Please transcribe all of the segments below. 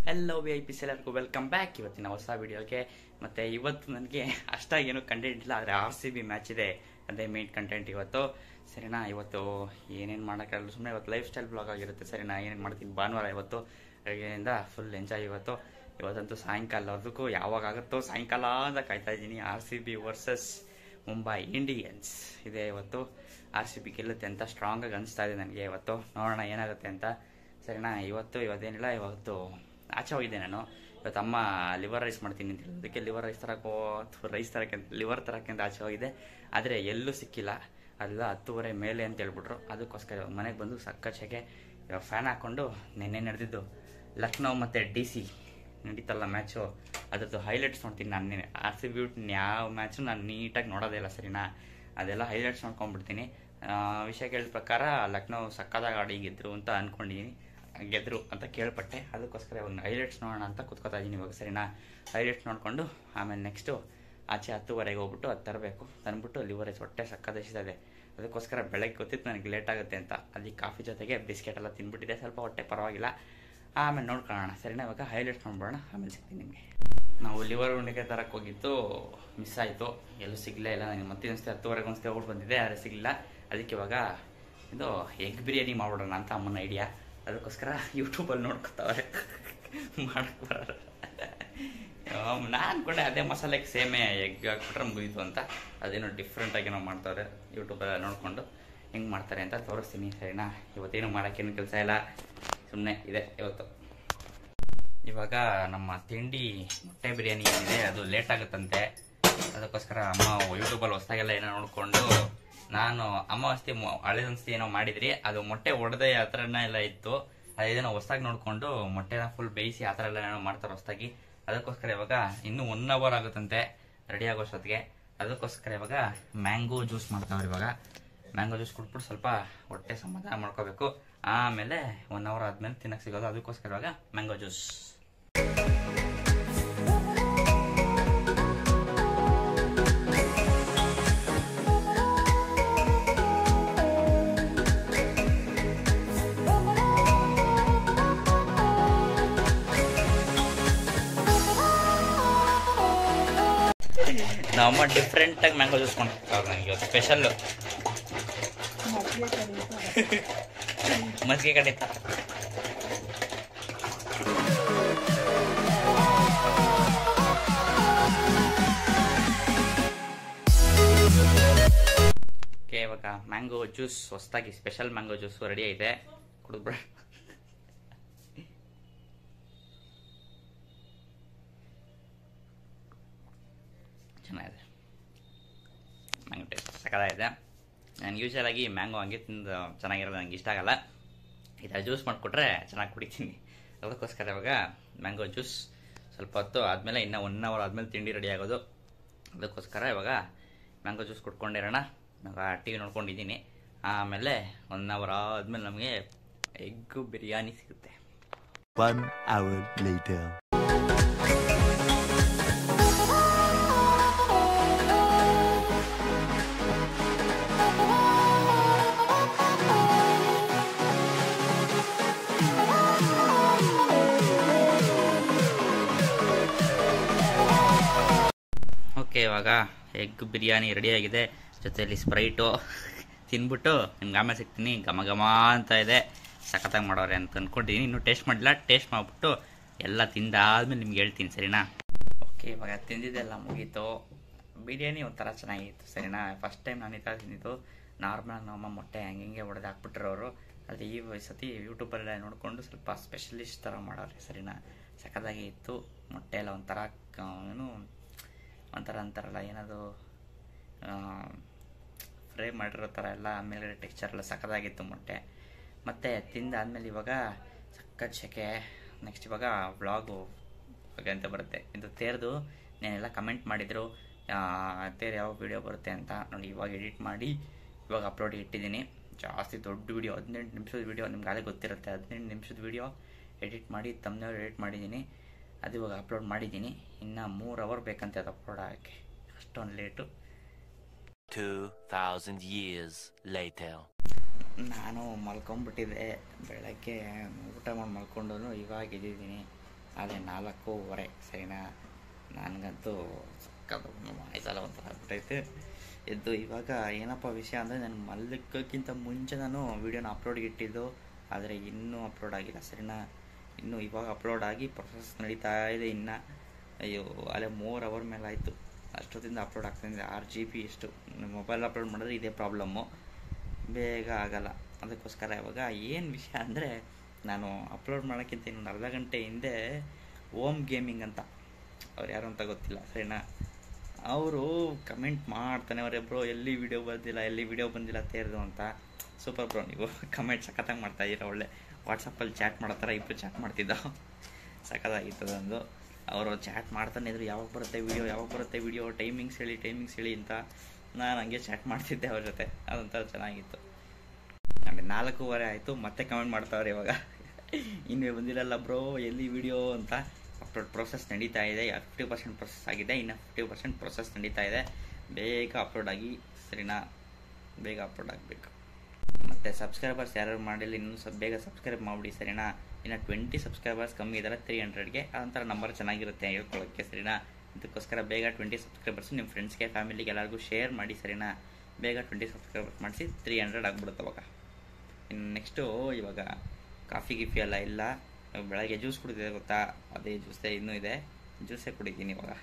Yellow V I P ಎಲ್ಲರಿಗೂ welcome back ಇವತ್ತಿನ ಹೊಸ ವಿಡಿಯೋಗೆ ಮತ್ತು ಇವತ್ತು ನನಗೆ ಅಷ್ಟಾಗಿ ಏನೂ ಕಂಟೆಂಟ್ ಇಲ್ಲ ಆದರೆ ಆರ್ ಸಿ ಬಿ ಮ್ಯಾಚ್ ಇದೆ ಅದೇ ಮೇನ್ ಕಂಟೆಂಟ್ ಇವತ್ತು ಸರಿನಾ ಇವತ್ತು ಏನೇನು ಮಾಡೋಕ್ಕಾಗಲ್ಲ ಸುಮ್ಮನೆ ಇವತ್ತು ಲೈಫ್ ಸ್ಟೈಲ್ ಬ್ಲಾಗ್ ಆಗಿರುತ್ತೆ ಸರಿನಾ ಏನೇನು ಮಾಡ್ತೀನಿ ಭಾನುವಾರ ಇವತ್ತು ಬೆಳಗ್ಗೆಯಿಂದ ಫುಲ್ ಎಂಜಾಯ್ ಇವತ್ತು ಇವತ್ತಂತೂ ಸಾಯಂಕಾಲವರೆಗೂ ಯಾವಾಗ ಆಗುತ್ತೋ ಸಾಯಂಕಾಲ ಅಂತ ಕಾಯ್ತಾ ಇದ್ದೀನಿ R C B versus Mumbai Indians ಇದೆ ಇವತ್ತು ಆರ್ ಸಿ ಬಿ ಗೆಲ್ಲುತ್ತೆ ಅಂತ ಸ್ಟ್ರಾಂಗಾಗಿ ಅನಿಸ್ತಾ ಇದೆ ನನಗೆ ಇವತ್ತು ನೋಡೋಣ ಏನಾಗುತ್ತೆ ಅಂತ ಸರಿನಾ ಇವತ್ತು ಇವತ್ತೇನಿಲ್ಲ ಇವತ್ತು ಆಚೆ ಹೋಗಿದ್ದೆ ನಾನು ಇವತ್ತು ಅಮ್ಮ ಲಿವರ್ ರೈಸ್ ಮಾಡ್ತೀನಿ ಅಂತ ಹೇಳಿದ್ದಕ್ಕೆ ಲಿವರ್ ರೈಸ್ ತರಕೋ ರೈಸ್ ತರಕ್ಕೆ ಲಿವರ್ ತರಕ್ಕೆ ಅಂತ ಆಚೆ ಹೋಗಿದ್ದೆ ಆದರೆ ಎಲ್ಲೂ ಸಿಕ್ಕಿಲ್ಲ ಅದೆಲ್ಲ ಹತ್ತುವರೆ ಮೇಲೆ ಅಂತ ಹೇಳ್ಬಿಟ್ರು ಅದಕ್ಕೋಸ್ಕರ ಇವಾಗ ಮನೆಗೆ ಬಂದು ಸಕ್ಕಚ್ಚೆಗೆ ಇವಾಗ ಫ್ಯಾನ್ ಹಾಕ್ಕೊಂಡು ನೆನ್ನೆ ನಡೆದಿದ್ದು ಲಕ್ನೋ ಮತ್ತು ಡಿ ಸಿ ನಡೀತಲ್ಲ ಮ್ಯಾಚು ಅದ್ರದ್ದು ಹೈಲೈಟ್ಸ್ ನೋಡ್ತೀನಿ ನಾನು ಆರ್ ಸಿ ಬಿ ಯಾವ ಮ್ಯಾಚು ನಾನು ನೀಟಾಗಿ ನೋಡೋದೇ ಇಲ್ಲ ಸರಿನಾ ಅದೆಲ್ಲ ಹೈಲೈಟ್ಸ್ ನೋಡ್ಕೊಂಡ್ಬಿಡ್ತೀನಿ ಆ, ವಿಷಯ ಕೇಳಿದ ಪ್ರಕಾರ ಲಕ್ನೋ ಸಕ್ಕದಾಗ ಆಡಿ ಗೆದ್ರು ಅಂತ ಅಂದ್ಕೊಂಡಿದ್ದೀನಿ ಗೆದ್ರು ಅಂತ ಕೇಳ್ಪಟ್ಟೆ ಅದಕ್ಕೋಸ್ಕರ ಇವಾಗ ಹೈಲೈಟ್ಸ್ ನೋಡೋಣ ಅಂತ ಕುತ್ಕೋತಾ ಇದ್ದೀನಿ ಇವಾಗ ಸರಿನಾ ಹೈಲೈಟ್ಸ್ ನೋಡಿಕೊಂಡು ಆಮೇಲೆ ನೆಕ್ಸ್ಟು ಆಚೆ ಹತ್ತುವರೆಗೆ ಹೋಗ್ಬಿಟ್ಟು ಅದು ತರಬೇಕು ತಂದ್ಬಿಟ್ಟು ಲಿವರ್ ರೈಸ್ ಹೊಟ್ಟೆ ಸಕ್ಕದಿದೆ ಅದಕ್ಕೋಸ್ಕರ ಬೆಳಗ್ಗೆ ಗೊತ್ತಿತ್ತು ನನಗೆ ಲೇಟ್ ಆಗುತ್ತೆ ಅಂತ ಅದಕ್ಕೆ ಕಾಫಿ ಜೊತೆಗೆ ಬಿಸ್ಕೆಟ್ ಎಲ್ಲ ತಿಂದ್ಬಿಟ್ಟಿದೆ ಸ್ವಲ್ಪ ಹೊಟ್ಟೆ ಪರವಾಗಿಲ್ಲ ಆಮೇಲೆ ನೋಡ್ಕೊಳ್ಳೋಣ ಸರಿನಾ ಇವಾಗ ಹೈಲೈಟ್ಸ್ ನೋಡ್ಬೋಣ ಆಮೇಲೆ ಸಿಗ್ತೀನಿ ನಿಮಗೆ ನಾವು ಲಿವರ್ ಉಂಡಿಗೆ ತರಕ್ಕೆ ಹೋಗಿದ್ದು ಮಿಸ್ ಆಯಿತು ಎಲ್ಲೂ ಸಿಗಲೇ ಇಲ್ಲ ನನಗೆ ಮತ್ತೆ ಅನಿಸ್ತೆ ಹತ್ತುವರೆಗೆ ಅನಿಸ್ತೆ ಹೋಗ್ಬಿಟ್ಟು ಬಂದಿದ್ದೆ ಆದರೆ ಸಿಗಲಿಲ್ಲ ಅದಕ್ಕೆ ಇವಾಗ ಇದು ಎಗ್ ಬಿರಿಯಾನಿ ಮಾಡ್ಬಿಡೋಣ ಅಂತ ಅಮ್ಮನ ಐಡಿಯಾ ಅದಕ್ಕೋಸ್ಕರ ಯೂಟ್ಯೂಬಲ್ಲಿ ನೋಡ್ಕೊತಾವೆ ಮಾಡಕ್ಕೆ ಬರೋರು ನಾನು ಅನ್ಕೊಂಡೆ ಅದೇ ಮಸಾಲೆಗೆ ಸೇಮೆ ಎಗ್ ಹಾಕ್ಬಿಟ್ರೆ ಮುಗಿತು ಅಂತ ಅದೇನೋ ಡಿಫ್ರೆಂಟಾಗಿ ಏನೋ ಮಾಡ್ತಾರೆ ಯೂಟ್ಯೂಬೆಲ್ಲ ನೋಡಿಕೊಂಡು ಹೆಂಗೆ ಮಾಡ್ತಾರೆ ಅಂತ ತೋರಿಸ್ತೀನಿ ಸರಿನಾ ಇವತ್ತೇನು ಮಾಡೋಕ್ಕೇನು ಕೆಲಸ ಇಲ್ಲ ಸುಮ್ಮನೆ ಇದೆ ಇವತ್ತು ಇವಾಗ ನಮ್ಮ ತಿಂಡಿ ಮೊಟ್ಟೆ ಬಿರಿಯಾನಿ ಏನಿದೆ ಅದು ಲೇಟ್ ಆಗುತ್ತಂತೆ ಅದಕ್ಕೋಸ್ಕರ ಅಮ್ಮ ಯೂಟ್ಯೂಬಲ್ಲಿ ಹೊಸ್ದಾಗೆಲ್ಲ ಏನೋ ನೋಡಿಕೊಂಡು ನಾನು ಅಮ್ಮ ಅಸ್ತಿ ಹಳೆದೊಂದ್ಸತಿ ಏನೋ ಮಾಡಿದ್ರಿ ಅದು ಮೊಟ್ಟೆ ಒಡೆದೆ ಆ ಥರನ ಎಲ್ಲ ಇತ್ತು ಅದೇನೋ ಹೊಸ್ದಾಗಿ ನೋಡಿಕೊಂಡು ಮೊಟ್ಟೆನ ಫುಲ್ ಬೇಯಿಸಿ ಆ ಥರ ಎಲ್ಲ ಏನೋ ಮಾಡ್ತಾರೆ ಹೊಸ್ದಾಗಿ ಅದಕ್ಕೋಸ್ಕರ ಇವಾಗ ಇನ್ನೂ ಒನ್ ಅವರ್ ಆಗುತ್ತಂತೆ ರೆಡಿ ಆಗೋಷ್ಟೊತ್ತಿಗೆ ಅದಕ್ಕೋಸ್ಕರ ಇವಾಗ ಮ್ಯಾಂಗೋ ಜ್ಯೂಸ್ ಮಾಡ್ತಾವ್ರೆ ಇವಾಗ ಮ್ಯಾಂಗೋ ಜ್ಯೂಸ್ ಕುಟ್ಬಿಟ್ಟು ಸ್ವಲ್ಪ ಹೊಟ್ಟೆ ಸಮಾಧಾನ ಮಾಡ್ಕೋಬೇಕು ಆಮೇಲೆ ಒನ್ ಅವರ್ ಆದ್ಮೇಲೆ ತಿನ್ನಕ್ಕೆ ಸಿಗೋದು ಅದಕ್ಕೋಸ್ಕರ ಇವಾಗ ಮ್ಯಾಂಗೋ ಜ್ಯೂಸ್ ನಮ್ಮಮ್ಮ ಡಿಫ್ರೆಂಟಾಗಿ ಮ್ಯಾಂಗೋ ಜ್ಯೂಸ್ ಮಾಡ್ತಾರೆ ನನಗೆ ಇವತ್ತು ಸ್ಪೆಷಲ್ಲು ಮಜ್ಜಿಗೆ ಖಂಡಿತ ಓಕೆ ಇವಾಗ ಮ್ಯಾಂಗೋ ಜ್ಯೂಸ್ ಹೊಸದಾಗಿ ಸ್ಪೆಷಲ್ ಮ್ಯಾಂಗೋ ಜ್ಯೂಸ್ ರೆಡಿ ಐತೆ ಕುಡಿದ್ಬಿಡ ಚೆನ್ನಾಗಿದೆ ಮ್ಯಾಂಗೋ ಟೇಸ್ಟ್ ಸಕ್ಕತ್ತಾಗಿದೆ ನಾನು ಯೂಶಲ್ ಆಗಿ ಮ್ಯಾಂಗೋ ಹಂಗೆ ತಿಂದು ಚೆನ್ನಾಗಿರೋದು ನನಗೆ ಇಷ್ಟ ಆಗಲ್ಲ ಈ ಥರ ಜ್ಯೂಸ್ ಮಾಡಿಕೊಟ್ರೆ ಚೆನ್ನಾಗಿ ಕುಡಿತೀನಿ ಅದಕ್ಕೋಸ್ಕರ ಇವಾಗ ಮ್ಯಾಂಗೋ ಜ್ಯೂಸ್ ಸ್ವಲ್ಪ ಹೊತ್ತು ಆದಮೇಲೆ ಇನ್ನೂ ಒನ್ ಅವರ್ ಆದಮೇಲೆ ತಿಂಡಿ ರೆಡಿ ಆಗೋದು ಅದಕ್ಕೋಸ್ಕರ ಇವಾಗ ಮ್ಯಾಂಗೋ ಜ್ಯೂಸ್ ಕುಟ್ಕೊಂಡಿರೋಣ ಇವಾಗ ಟಿ ವಿ ನೋಡ್ಕೊಂಡಿದ್ದೀನಿ ಆಮೇಲೆ ಒನ್ ಅವರ್ ಆದಮೇಲೆ ನಮಗೆ ಎಗ್ಗು ಬಿರಿಯಾನಿ ಸಿಗುತ್ತೆ One hour later. ಓಕೆ ಇವಾಗ ಎಗ್ ಬಿರಿಯಾನಿ ರೆಡಿಯಾಗಿದೆ ಜೊತೆಯಲ್ಲಿ ಸ್ಪ್ರೈಟು ತಿನ್ಬಿಟ್ಟು ನಿಮ್ಗೆ ಆಮೇಲೆ ಸಿಗ್ತೀನಿ ಘಮ ಘಮ ಅಂತ ಇದೆ ಸಖತ್ತಾಗಿ ಮಾಡೋರೆ ಅಂತ ಅಂದ್ಕೊಂಡಿದ್ದೀನಿ ಇನ್ನೂ ಟೇಸ್ಟ್ ಮಾಡಿಲ್ಲ ಟೇಸ್ಟ್ ಮಾಡಿಬಿಟ್ಟು ಎಲ್ಲ ತಿಂದಾದ್ಮೇಲೆ ನಿಮ್ಗೆ ಹೇಳ್ತೀನಿ ಸರಿನಾ ಓಕೆ ಇವಾಗ ತಿಂದಿದ್ದೆಲ್ಲ ಮುಗೀತು ಬಿರಿಯಾನಿ ಒಂಥರ ಚೆನ್ನಾಗಿತ್ತು ಸರಿನಾ ಫಸ್ಟ್ ಟೈಮ್ ನಾನು ಈ ಥರ ತಿಂದಿದ್ದು ನಾರ್ಮಲ್ ನಮ್ಮಮ್ಮ ಮೊಟ್ಟೆ ಹಂಗೆ ಹಿಂಗೆ ಹೊಡೆದು ಹಾಕ್ಬಿಟ್ರವರು ಆದರೆ ಈ ಸತಿ ಯೂಟ್ಯೂಬಲ್ಲೇ ನೋಡಿಕೊಂಡು ಸ್ವಲ್ಪ ಸ್ಪೆಷಲಿಸ್ಟ್ ಥರ ಮಾಡೋರೆ ಸರಿನಾ ಸಖತ್ತಾಗಿ ಇತ್ತು ಮೊಟ್ಟೆ ಎಲ್ಲ ಒಂಥರ ಕ- ಏನು ಒಂಥರ ಅಂತಾರಲ್ಲ ಏನದು ಫ್ರೈ ಮಾಡಿರೋ ಥರ ಎಲ್ಲ ಮೇಲ್ಗಡೆ ಟೆಕ್ಸ್ಚರ್ ಎಲ್ಲ ಸಖತ್ತಾಗಿತ್ತು ಮೊಟ್ಟೆ ಮತ್ತು ತಿಂದಾದ್ಮೇಲೆ ಇವಾಗ ಸಖತ್ ಶೆಕೆ ನೆಕ್ಸ್ಟ್ ಇವಾಗ ವ್ಲಾಗು ಬಗ್ಗೆ ಅಂತ ಬರುತ್ತೆ ಇದು ತೇರ್ದು నేನೆಲ್ಲ ಕಮೆಂಟ್ ಮಾಡಿದರು ತೇರು ಯಾವ ವಿಡಿಯೋ ಬರುತ್ತೆ ಅಂತ ನೋಡಿ ಇವಾಗ ಎಡಿಟ್ ಮಾಡಿ ಇವಾಗ ಅಪ್ಲೋಡ್ ಇಟ್ಟಿದ್ದೀನಿ ಜಾಸ್ತಿ ದೊಡ್ಡ ವಿಡಿಯೋ ಹದಿನೆಂಟು ನಿಮಿಷದ ವಿಡಿಯೋ ನಿಮ್ಗೆ ಅದೇ ಗೊತ್ತಿರುತ್ತೆ ಹದಿನೆಂಟು ನಿಮಿಷದ ವಿಡಿಯೋ ಎಡಿಟ್ ಮಾಡಿ ತಮ್ಮನೇ ಎಡಿಟ್ ಮಾಡಿದ್ದೀನಿ ಅದು ಇವಾಗ ಅಪ್ಲೋಡ್ ಮಾಡಿದ್ದೀನಿ ಇನ್ನು ಮೂರು ಅವರ್ ಬೇಕಂತೆ ಅದು ಅಪ್ಲೋಡ್ ಆಗೋಕ್ಕೆ ಅಷ್ಟೊಂದು ಲೇಟು 2000 years later. ನಾನು ಮಲ್ಕೊಂಬಿಟ್ಟಿದ್ದೆ ಬೆಳಗ್ಗೆ ಊಟ ಮಾಡಿ ಮಲ್ಕೊಂಡು ಇವಾಗ ಎದ್ದಿದ್ದೀನಿ ಆದರೆ ನಾಲ್ಕೂವರೆ ಸರಿನಾ ನನಗಂತೂ ಸಕ್ಕತ್ತು ವಾಯ್ಸೆಲ್ಲ ಒಂಥರ ಆಗ್ಬಿಟ್ಟೈತೆ ಎದ್ದು ಇವಾಗ ಏನಪ್ಪ ವಿಷಯ ಅಂದರೆ ನಾನು ಮಲ್ಲಕ್ಕಿಂತ ಮುಂಚೆ ನಾನು ವೀಡಿಯೋನ ಅಪ್ಲೋಡ್ಗೆ ಇಟ್ಟಿದ್ದು ಆದರೆ ಇನ್ನೂ ಅಪ್ಲೋಡ್ ಆಗಿಲ್ಲ ಸರಿನಾ ಇನ್ನೂ ಇವಾಗ ಅಪ್ಲೋಡ್ ಆಗಿ ಪ್ರೊಸೆಸ್ ನಡೀತಾ ಇದೆ ಇನ್ನು ಅಯ್ಯೋ ಅಲ್ಲೇ ಮೂರು ಅವರ್ ಮೇಲೆ ಆಯಿತು ಅಷ್ಟೊತ್ತಿಂದ ಅಪ್ಲೋಡ್ ಆಗ್ತಾಯಿದೆ ಆರು ಜಿ ಬಿ ಎಷ್ಟು ಮೊಬೈಲ್ ಅಪ್ಲೋಡ್ ಮಾಡಿದ್ರೆ ಇದೇ ಪ್ರಾಬ್ಲಮ್ಮು ಬೇಗ ಆಗಲ್ಲ ಅದಕ್ಕೋಸ್ಕರ ಇವಾಗ ಏನು ವಿಷಯ ಅಂದರೆ ನಾನು ಅಪ್ಲೋಡ್ ಮಾಡೋಕ್ಕಿಂತ ಇನ್ನೊಂದು ಅರ್ಧ ಗಂಟೆ ಹಿಂದೆ ಓಮ್ ಗೇಮಿಂಗ್ ಅಂತ ಅವ್ರು ಯಾರು ಅಂತ ಗೊತ್ತಿಲ್ಲ ಸರಿನಾ ಅವರು ಕಮೆಂಟ್ ಮಾಡ್ತಾನೆ ಅವರೇ ಬ್ರೋ ಎಲ್ಲಿ ವಿಡಿಯೋ ಬಂದಿಲ್ಲ ಎಲ್ಲಿ ವಿಡಿಯೋ ಬಂದಿಲ್ಲ ತೇರ್ದು ಅಂತ ಸೂಪರ್ ಬ್ರೋ ನೀವು ಕಮೆಂಟ್ ಸಖತ್ತಾಗಿ ಮಾಡ್ತಾ ಇದ್ದೀರಾ ಒಳ್ಳೆ ವಾಟ್ಸಪ್ಪಲ್ಲಿ ಚಾಟ್ ಮಾಡೋ ಥರ ಇಬ್ಬರು ಚಾಟ್ ಮಾಡ್ತಿದ್ದ ಸಖತ್ತಾಗಿತ್ತು ಅದೊಂದು ಅವರು ಚಾಟ್ ಮಾಡ್ತಾನೆ ಇದ್ರು ಯಾವಾಗ ಬರುತ್ತೆ ವಿಡಿಯೋ ಯಾವಾಗ ಬರುತ್ತೆ ವಿಡಿಯೋ ಟೈಮಿಂಗ್ಸ್ ಹೇಳಿ ಟೈಮಿಂಗ್ಸ್ ಹೇಳಿ ಅಂತ ನಾನು ಹಂಗೆ ಚಾಟ್ ಮಾಡ್ತಿದ್ದೆ ಅವ್ರ ಜೊತೆ ಅದೊಂಥರ ಚೆನ್ನಾಗಿತ್ತು ಅಂದರೆ ನಾಲ್ಕೂವರೆ ಆಯಿತು ಮತ್ತೆ ಕಮೆಂಟ್ ಮಾಡ್ತಾವ್ರೆ ಇವಾಗ ಇನ್ನೂ ಬಂದಿರಲ್ಲ ಬ್ರೋ ಎಲ್ಲಿ ವಿಡಿಯೋ ಅಂತ ಅಪ್ಲೋಡ್ ಪ್ರೊಸೆಸ್ ನಡೀತಾ ಇದೆ ಫಿಫ್ಟಿ ಪರ್ಸೆಂಟ್ ಪ್ರೊಸೆಸ್ ಆಗಿದೆ ಇನ್ನು ಫಿಫ್ಟಿ ಪರ್ಸೆಂಟ್ ಪ್ರೊಸೆಸ್ ನಡೀತಾ ಇದೆ ಬೇಗ ಅಪ್ಲೋಡ್ ಆಗಿ ಸರಿನಾ ಬೇಗ ಅಪ್ಲೋಡ್ ಆಗಬೇಕು ಮತ್ತು ಸಬ್ಸ್ಕ್ರೈಬರ್ಸ್ ಯಾರು ಮಾಡಿಲ್ಲ ಇನ್ನೂ ಸ್ವಲ್ಪ ಬೇಗ ಸಬ್ಸ್ಕ್ರೈಬ್ ಮಾಡಿಬಿಡಿ ಸರಿನಾ ಇನ್ನು ಟ್ವೆಂಟಿ ಸಬ್ಸ್ಕ್ರೈಬರ್ಸ್ ಕಮ್ಮಿ ಇದ್ದಾರೆ ತ್ರೀ ಹಂಡ್ರೆಡ್ಗೆ ಅದೊಂಥರ ನಂಬರ್ ಚೆನ್ನಾಗಿರುತ್ತೆ ಹೇಳ್ಕೊಳ್ಳೋಕ್ಕೆ ಸರಿನಾ ಇದಕ್ಕೋಸ್ಕರ ಬೇಗ ಟ್ವೆಂಟಿ ಸಬ್ಸ್ಕ್ರೈಬರ್ಸ್ ನಿಮ್ಮ ಫ್ರೆಂಡ್ಸ್ಗೆ ಫ್ಯಾಮಿಲಿಗೆ ಎಲ್ಲರಿಗೂ ಶೇರ್ ಮಾಡಿ ಸರಿನಾ ಬೇಗ ಟ್ವೆಂಟಿ ಸಬ್ಸ್ಕ್ರೈಬರ್ಸ್ ಮಾಡಿಸಿ ತ್ರೀ ಹಂಡ್ರೆಡ್ ಆಗ್ಬಿಡುತ್ತೆ ಅವಾಗ ಇನ್ನು ನೆಕ್ಸ್ಟು ಇವಾಗ ಕಾಫಿ ಗಿಫಿ ಎಲ್ಲ ಇಲ್ಲ ಇವಾಗ ಬೆಳಗ್ಗೆ ಜ್ಯೂಸ್ ಕುಡಿದಿದೆ ಗೊತ್ತಾ ಅದೇ ಜ್ಯೂಸೇ ಇನ್ನೂ ಇದೆ ಜ್ಯೂಸೇ ಕುಡಿತೀನಿ ಇವಾಗ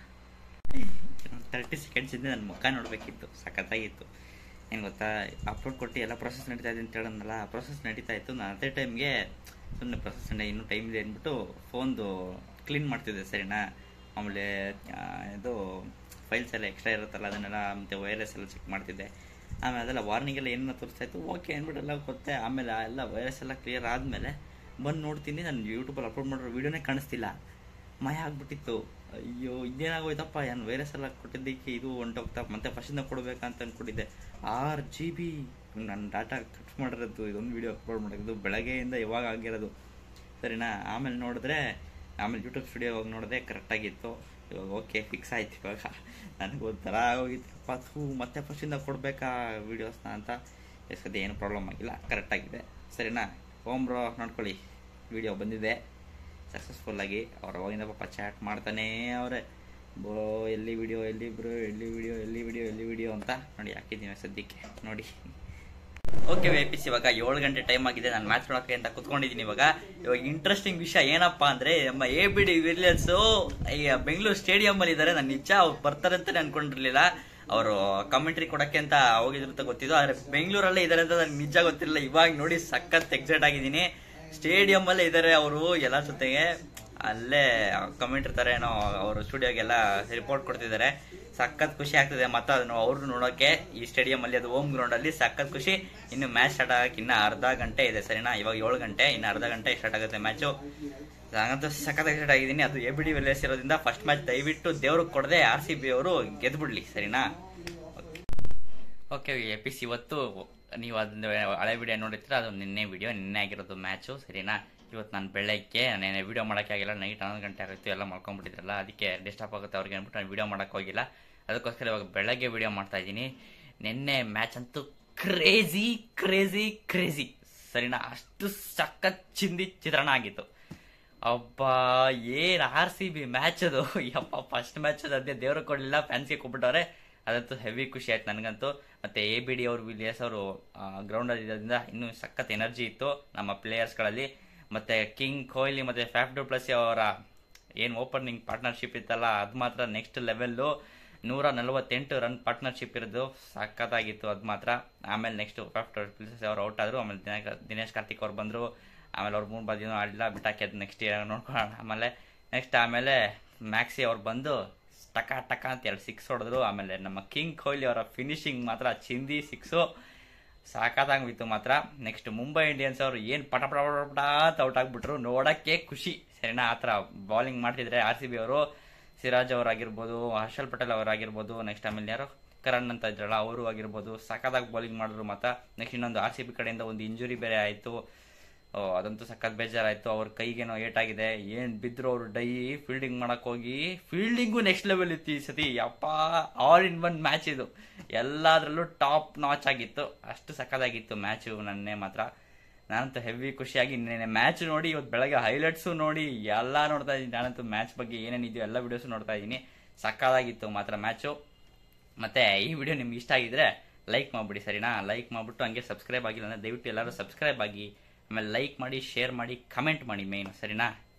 ತರ್ಟಿ ಸೆಕೆಂಡ್ಸಿಂದ ನನ್ನ ಮುಖ ನೋಡಬೇಕಿತ್ತು ಸಖತ್ತಾಗಿತ್ತು ಏನು ಗೊತ್ತಾ ಅಪ್ಲೋಡ್ ಕೊಟ್ಟು ಎಲ್ಲ ಪ್ರೊಸೆಸ್ ನಡೀತಾ ಇದೆ ಅಂತ ಹೇಳೋದಲ್ಲ ಪ್ರೊಸೆಸ್ ನಡೀತಾ ಇತ್ತು ನಾನು ಅದೇ ಟೈಮ್ಗೆ ಸುಮ್ಮನೆ ಪ್ರೊಸೆಸ್ ನಡೆ ಇನ್ನೂ ಟೈಮ್ ಇದೆ ಅಂದ್ಬಿಟ್ಟು ಫೋನ್ದು ಕ್ಲೀನ್ ಮಾಡ್ತಿದ್ದೆ ಸರಿನಾ ಆಮೇಲೆ ಆ, ಇದು ಫೈಲ್ಸ್ ಎಲ್ಲ ಎಕ್ಸ್ಟ್ರಾ ಇರುತ್ತಲ್ಲ ಅದನ್ನೆಲ್ಲ ಮತ್ತು ವೈರಸ್ ಎಲ್ಲ ಚೆಕ್ ಮಾಡ್ತಿದ್ದೆ ಆಮೇಲೆ ಅದೆಲ್ಲ ವಾರ್ನಿಂಗ್ ಎಲ್ಲ ಏನನ್ನ ತೋರಿಸ್ತಾ ಇತ್ತು ಓಕೆ ಅಂದ್ಬಿಟ್ಟು ಎಲ್ಲ ಗೊತ್ತೆ ಆಮೇಲೆ ಆ ಎಲ್ಲ ವೈರಸ್ ಎಲ್ಲ ಕ್ಲಿಯರ್ ಆದಮೇಲೆ ಬಂದು ನೋಡ್ತೀನಿ ನಾನು ಯೂಟ್ಯೂಬಲ್ಲಿ ಅಪ್ಲೋಡ್ ಮಾಡಿರೋ ವೀಡಿಯೋನೇ ಕಾಣಿಸ್ತಿಲ್ಲ ಮಯ ಆಗ್ಬಿಟ್ಟಿತ್ತು ಅಯ್ಯೋ ಇದೇನಾಗೋಯ್ತಪ್ಪ ಏನು ವೈರಸ್ ಎಲ್ಲ ಕೊಟ್ಟಿದ್ದಕ್ಕೆ ಇದು ಹೊಂಟೋಗ್ತಾ ಮತ್ತೆ ಫಸ್ಟಿಂದ ಕೊಡಬೇಕಂತ ಅಂದ್ಕೊಂಡಿದ್ದೆ ಆರು ಜಿ ಬಿ ನನ್ನ ಡಾಟಾ ಕಟ್ ಮಾಡಿರೋದು ಇದೊಂದು ವೀಡಿಯೋ ಅಪ್ಲೋಡ್ ಮಾಡಿರೋದು ಬೆಳಗ್ಗೆಯಿಂದ ಇವಾಗ ಆಗಿರೋದು ಸರಿನಾ ಆಮೇಲೆ ನೋಡಿದ್ರೆ ಆಮೇಲೆ ಯೂಟ್ಯೂಬ್ ಸ್ಟುಡಿಯೋ ಹೋಗಿ ನೋಡಿದೆ ಕರೆಕ್ಟಾಗಿತ್ತು ಇವಾಗ ಓಕೆ ಫಿಕ್ಸ್ ಆಯ್ತು ಇವಾಗ ನನಗೆ ಒಂಥರ ಆಗೋಗಿತ್ತಪ್ಪ ಥೂ ಮತ್ತೆ ಫಸ್ಟಿಂದ ಕೊಡಬೇಕಾ ವೀಡಿಯೋಸ್ನ ಅಂತ ಎಷ್ಟೊಂದು ಏನು ಪ್ರಾಬ್ಲಮ್ ಆಗಿಲ್ಲ ಕರೆಕ್ಟಾಗಿದೆ ಸರಿನಾ ಹೋಮ್ ಬ್ರೋ ನೋಡ್ಕೊಳ್ಳಿ ವಿಡಿಯೋ ಬಂದಿದೆ ಸಕ್ಸಸ್ಫುಲ್ಲಾಗಿ ಅವ್ರು ಅವಾಗಿಂದ ಪಾಪ ಚಾಟ್ ಮಾಡ್ತಾನೇ ಅವರೇ ಬ್ರೋ ಎಲ್ಲಿ ವಿಡಿಯೋ ಎಲ್ಲಿ ಬ್ರೋ ಎಲ್ಲಿ ವಿಡಿಯೋ ಎಲ್ಲಿ ವಿಡಿಯೋ ಎಲ್ಲಿ ವಿಡಿಯೋ ಅಂತ ನೋಡಿ ಹಾಕಿದ್ದೀನಿ ಸದ್ಯಕ್ಕೆ ನೋಡಿ ಓಕೆ ವೇಪಿಸ್ ಇವಾಗ ಏಳು ಗಂಟೆ ಟೈಮ್ ಆಗಿದೆ ನಾನು ಮ್ಯಾಚ್ ನೋಡೋಕೆ ಅಂತ ಕುತ್ಕೊಂಡಿದ್ದೀನಿ ಇವಾಗ ಇವಾಗ ಇಂಟ್ರೆಸ್ಟಿಂಗ್ ವಿಷಯ ಏನಪ್ಪಾ ಅಂದ್ರೆ ನಮ್ಮ ಎ ಬಿ ಡಿ ವಿಲಿಯರ್ಸ್ ಈ ಬೆಂಗಳೂರು ಸ್ಟೇಡಿಯಂ ಅಲ್ಲಿ ಇದ್ದಾರೆ ನಾನು ನಿಜ ಅವ್ರು ಬರ್ತಾರೆ ಅಂತ ಅನ್ಕೊಂಡಿರ್ಲಿಲ್ಲ ಅವರು ಕಮೆಂಟ್ರಿ ಕೊಡಕ್ಕೆ ಅಂತ ಹೋಗಿದ್ರು ಅಂತ ಗೊತ್ತಿದ್ದು ಆದ್ರೆ ಬೆಂಗಳೂರಲ್ಲೇ ಇದ್ದಾರೆ ಅಂತ ನನಗೆ ನಿಜ ಗೊತ್ತಿರಲಿಲ್ಲ ಇವಾಗ ನೋಡಿ ಸಖತ್ ಎಕ್ಸೈಟ್ ಆಗಿದ್ದೀನಿ ಸ್ಟೇಡಿಯಂ ಅಲ್ಲೇ ಇದ್ದಾರೆ ಅವರು ಎಲ್ಲ ಜೊತೆಗೆ ಅಲ್ಲೇ ಕಮೆಂಟ್ ಇರ್ತಾರೆ ಏನೋ ಅವರು ಸ್ಟುಡಿಯೋಗೆಲ್ಲ ರಿಪೋರ್ಟ್ ಕೊಡ್ತಿದ್ದಾರೆ ಸಖತ್ ಖುಷಿ ಆಗ್ತದೆ ಮತ್ತೆ ಅದನ್ನು ಅವ್ರು ನೋಡೋಕೆ ಈ ಸ್ಟೇಡಿಯಂ ಅಲ್ಲಿ ಅದು ಹೋಮ್ ಗ್ರೌಂಡ್ ಅಲ್ಲಿ ಸಖತ್ ಖುಷಿ ಇನ್ನು ಮ್ಯಾಚ್ ಸ್ಟಾರ್ಟ್ ಆಗಕ್ಕೆ ಇನ್ನ ಅರ್ಧ ಗಂಟೆ ಇದೆ ಸರಿನಾ ಇವಾಗ ಏಳು ಗಂಟೆ ಇನ್ನು ಅರ್ಧ ಗಂಟೆ ಸ್ಟಾರ್ಟ್ ಆಗುತ್ತೆ ಮ್ಯಾಚು ನಾನಂತೂ ಸಖತ್ ಎಕ್ಸೈಟ್ ಆಗಿದ್ದೀನಿ ಅದು ಎ ಬಿ ಡಿ ವಿಲಿಯರ್ಸ್ ಇರೋದ್ರಿಂದ ಫಸ್ಟ್ ಮ್ಯಾಚ್ ದಯವಿಟ್ಟು ದೇವ್ರಿಗೆ ಕೊಡದೆ ಆರ್ ಸಿ ಬಿ ಅವರು ಗೆದ್ಬಿಡ್ಲಿ ಸರಿನಾ ಓಕೆ ಎಪಿಸ್ ಇವತ್ತು ನೀವು ಅದನ್ನ ಹಳೆ ವಿಡಿಯೋ ನೋಡಿದ್ರೆ ಅದು ನಿನ್ನೆ ವಿಡಿಯೋ ನಿನ್ನೆ ಆಗಿರೋದು ಮ್ಯಾಚು ಸರಿನಾ ಇವತ್ತು ನಾನು ಬೆಳಗ್ಗೆ ನಾನು ವಿಡಿಯೋ ಮಾಡೋಕ್ಕೆ ಆಗಿಲ್ಲ ನೈಟ್ ಹನ್ನೊಂದು ಗಂಟೆ ಆಗುತ್ತೆ ಎಲ್ಲ ಮಾಡ್ಕೊಂಡ್ಬಿಟ್ಟಿದ್ರಲ್ಲ ಅದಕ್ಕೆ ಡಿಸ್ಟರ್ಬ್ ಆಗುತ್ತೆ ಅವ್ರಿಗೆ ಅಂದ್ಬಿಟ್ಟು ನಾನು ವಿಡಿಯೋ ಮಾಡೋಕ್ಕೆ ಹೋಗಿಲ್ಲ ಅದಕ್ಕೋಸ್ಕರ ಇವಾಗ ಬೆಳಗ್ಗೆ ವಿಡಿಯೋ ಮಾಡ್ತಾ ಇದ್ದೀನಿ ನಿನ್ನೆ ಮ್ಯಾಚ್ ಅಂತೂ ಕ್ರೇಜಿ ಕ್ರೇಜಿ ಕ್ರೇಜಿ ಸರಿನಾ ಅಷ್ಟು ಸಖತ್ ಚಿಂದಿ ಚಿತ್ರಣ ಆಗಿತ್ತು ಅಬ್ಬ ಏನ್ ಆರ್ ಸಿ ಬಿ ಮ್ಯಾಚ್ ಅದು ಯಪ್ಪ ಫಸ್ಟ್ ಮ್ಯಾಚ್ ಅದು ಅದೇ ದೇವ್ರಿಗೆ ಕೊಡ್ಲಿಲ್ಲ ಫ್ಯಾನ್ಸ್ಗೆ ಕೊಟ್ಬಿಟ್ಟವ್ರೆ ಅದಂತೂ ಹೆವಿ ಖುಷಿ ಆಯ್ತು ನನಗಂತೂ ಮತ್ತೆ ಎ ಬಿ ಡಿ ಅವರು ವಿಲಿಯರ್ಸ್ ಅವರು ಗ್ರೌಂಡ್ ಅಲ್ಲಿ ಇರೋದ್ರಿಂದ ಇನ್ನೂ ಸಖತ್ ಎನರ್ಜಿ ಇತ್ತು ನಮ್ಮ ಪ್ಲೇಯರ್ಸ್ಗಳಲ್ಲಿ ಮತ್ತೆ ಕಿಂಗ್ ಕೊಹ್ಲಿ ಮತ್ತೆ ಫ್ಯಾಫ್ ಡು ಪ್ಲಸ್ ಅವರ ಏನು ಓಪನಿಂಗ್ ಪಾರ್ಟ್ನರ್ಶಿಪ್ ಇತ್ತಲ್ಲ ಅದು ಮಾತ್ರ ನೆಕ್ಸ್ಟ್ ಲೆವೆಲ್ಲು ನೂರ ನಲವತ್ತೆಂಟು ರನ್ ಪಾರ್ಟ್ನರ್ಶಿಪ್ ಇರೋದು ಸಖತ್ತಾಗಿತ್ತು ಅದು ಮಾತ್ರ ಆಮೇಲೆ ನೆಕ್ಸ್ಟ್ ಫ್ಯಾಫ್ ಡು ಪ್ಲಸ್ ಅವರು ಔಟ್ ಆದರು ಆಮೇಲೆ ದಿನ- ದಿನೇಶ್ ಕಾರ್ತಿಕ್ ಅವ್ರು ಬಂದರು ಆಮೇಲೆ ಅವ್ರು ಮೂರು ಬಾದಿನೂ ಆಡಲಿಲ್ಲ ಬಿಟ್ಟಾಕಿ ಅದು ನೆಕ್ಸ್ಟ್ ಇಯರ್ ನೋಡ್ಕೊಳ್ಳೋಣ ಆಮೇಲೆ ನೆಕ್ಸ್ಟ್ ಆಮೇಲೆ ಮ್ಯಾಕ್ಸಿ ಅವ್ರು ಬಂದು ಟಕ ಟಕ ಅಂತ ಎರಡು ಸಿಕ್ಸ್ ಹೊಡೆದ್ರು ಆಮೇಲೆ ನಮ್ಮ ಕಿಂಗ್ ಕೊಹ್ಲಿ ಅವರ ಫಿನಿಶಿಂಗ್ ಮಾತ್ರ ಚಿಂದಿ ಸಿಕ್ಸು ಸಾಕಾದಂಗಿತ್ತು ಮಾತ್ರ ನೆಕ್ಸ್ಟ್ ಮುಂಬೈ ಇಂಡಿಯನ್ಸ್ ಅವರು ಏನು ಪಟ ಪಟ ಪಟ ಪಟ ಅಂತ ಔಟ್ ಆಗ್ಬಿಟ್ರು ನೋಡಕ್ಕೆ ಖುಷಿ ಸರಿನಾ ಆ ಥರ ಬೌಲಿಂಗ್ ಮಾಡ್ತಿದ್ರೆ ಆರ್ ಸಿ ಬಿ ಅವರು ಸಿರಾಜ್ ಅವರಾಗಿರ್ಬೋದು ಹರ್ಷಲ್ ಪಟೇಲ್ ಅವರಾಗಿರ್ಬೋದು ನೆಕ್ಸ್ಟ್ ಆಮೇಲೆ ಯಾರು ಕರಣ್ ಅಂತ ಇದ್ರಲ್ಲ ಅವರು ಆಗಿರ್ಬೋದು ಸಖತ್ತಾಗಿ ಬೌಲಿಂಗ್ ಮಾಡಿದ್ರು ಮಾತ್ರ ನೆಕ್ಸ್ಟ್ ಇನ್ನೊಂದು ಆರ್ ಸಿ ಬಿ ಕಡೆಯಿಂದ ಒಂದು ಇಂಜುರಿ ಬೇರೆ ಆಯಿತು ಓ, ಅದಂತೂ ಸಖತ್ ಬೇಜಾರಾಯ್ತು ಅವ್ರ ಕೈಗೇನೋ ಏಟಾಗಿದೆ ಏನ್ ಬಿದ್ರು ಅವ್ರು ಡೈ ಫೀಲ್ಡಿಂಗ್ ಮಾಡಕ್ ಹೋಗಿ ಫೀಲ್ಡಿಂಗು ನೆಕ್ಸ್ಟ್ ಲೆವೆಲ್ ಇತ್ತು ಈ ಸತಿ ಯಪ್ಪ ಆಲ್ ಇನ್ ಒನ್ ಮ್ಯಾಚ್ ಇದು ಎಲ್ಲಾದ್ರಲ್ಲೂ ಟಾಪ್ ನಾಚ್ ಆಗಿತ್ತು ಅಷ್ಟು ಸಖತ್ತಾಗಿತ್ತು ಮ್ಯಾಚು ನನ್ನೇ ಮಾತ್ರ ನಾನಂತೂ ಹೆವಿ ಖುಷಿಯಾಗಿ ನಿನ್ನೆ ಮ್ಯಾಚ್ ನೋಡಿ ಇವತ್ತು ಬೆಳಗ್ಗೆ ಹೈಲೈಟ್ಸು ನೋಡಿ ಎಲ್ಲ ನೋಡ್ತಾ ಇದ್ದೀನಿ ನಾನಂತೂ ಮ್ಯಾಚ್ ಬಗ್ಗೆ ಏನೇನಿದೆಯೋ ಎಲ್ಲ ವಿಡಿಯೋಸ್ ನೋಡ್ತಾ ಇದ್ದೀನಿ ಸಕ್ಕದಾಗಿತ್ತು ಮಾತ್ರ ಮ್ಯಾಚು ಮತ್ತೆ ಈ ವಿಡಿಯೋ ನಿಮ್ಗೆ ಇಷ್ಟ ಆಗಿದ್ರೆ ಲೈಕ್ ಮಾಡ್ಬಿಡಿ ಸರಿನಾ ಲೈಕ್ ಮಾಡ್ಬಿಟ್ಟು ಹಂಗೆ ಸಬ್ಸ್ಕ್ರೈಬ್ ಆಗಿಲ್ಲ ಅಂದ್ರೆ ದಯವಿಟ್ಟು ಎಲ್ಲರೂ ಸಬ್ಸ್ಕ್ರೈಬ್ ಆಗಿ ಆಮೇಲೆ ಲೈಕ್ ಮಾಡಿ ಶೇರ್ ಮಾಡಿ ಕಮೆಂಟ್ ಮಾಡಿ ಮೇನ್ ಸರಿನಾ